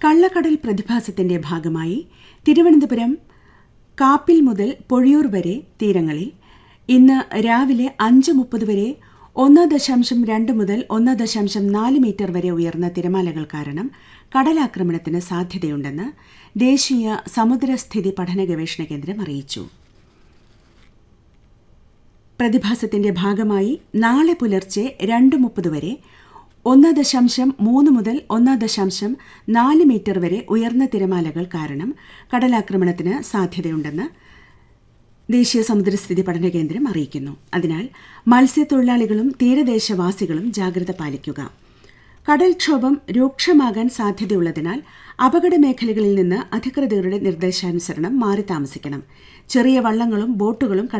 കള്ളക്കടൽ പ്രതിഭാസത്തിന്റെ ഭാഗമായി തിരുവനന്തപുരം കാപ്പിൽ മുതൽ പൊഴിയൂർ വരെ തീരങ്ങളിൽ ഇന്ന് രാവിലെ അഞ്ച് മുപ്പത് വരെ ഒന്ന് ദശാംശം രണ്ട് മുതൽ ഒന്ന് ദശാംശം നാല് മീറ്റർ വരെ ഉയർന്ന തിരമാലകൾ കാരണം കടലാക്രമണത്തിന് സാധ്യതയുണ്ടെന്ന് ദേശീയ സമുദ്രസ്ഥിതി പഠന ഗവേഷണ കേന്ദ്രം അറിയിച്ചു പ്രതിഭാസത്തിന്റെ ഭാഗമായി നാളെ പുലർച്ചെ രണ്ട് മുപ്പത് വരെ ഒന്ന് ദശാംശം മൂന്ന് മുതൽ ഒന്ന് ദശാംശം നാല് മീറ്റർ വരെ ഉയർന്ന തിരമാലകൾ കാരണം കടലാക്രമണത്തിന് സാധ്യതയുണ്ടെന്ന് ദേശീയ സമുദ്രസ്ഥിതി പഠന കേന്ദ്രം അറിയിക്കുന്നു അതിനാൽ മത്സ്യത്തൊഴിലാളികളും തീരദേശവാസികളും ജാഗ്രത പാലിക്കുക കടൽക്ഷോഭം രൂക്ഷമാകാൻ സാധ്യതയുള്ളതിനാൽ അപകട മേഖലകളിൽ നിന്ന് അധികൃതരുടെ നിർദ്ദേശാനുസരണം മാറി താമസിക്കണം ചെറിയ വള്ളങ്ങളും ബോട്ടുകളും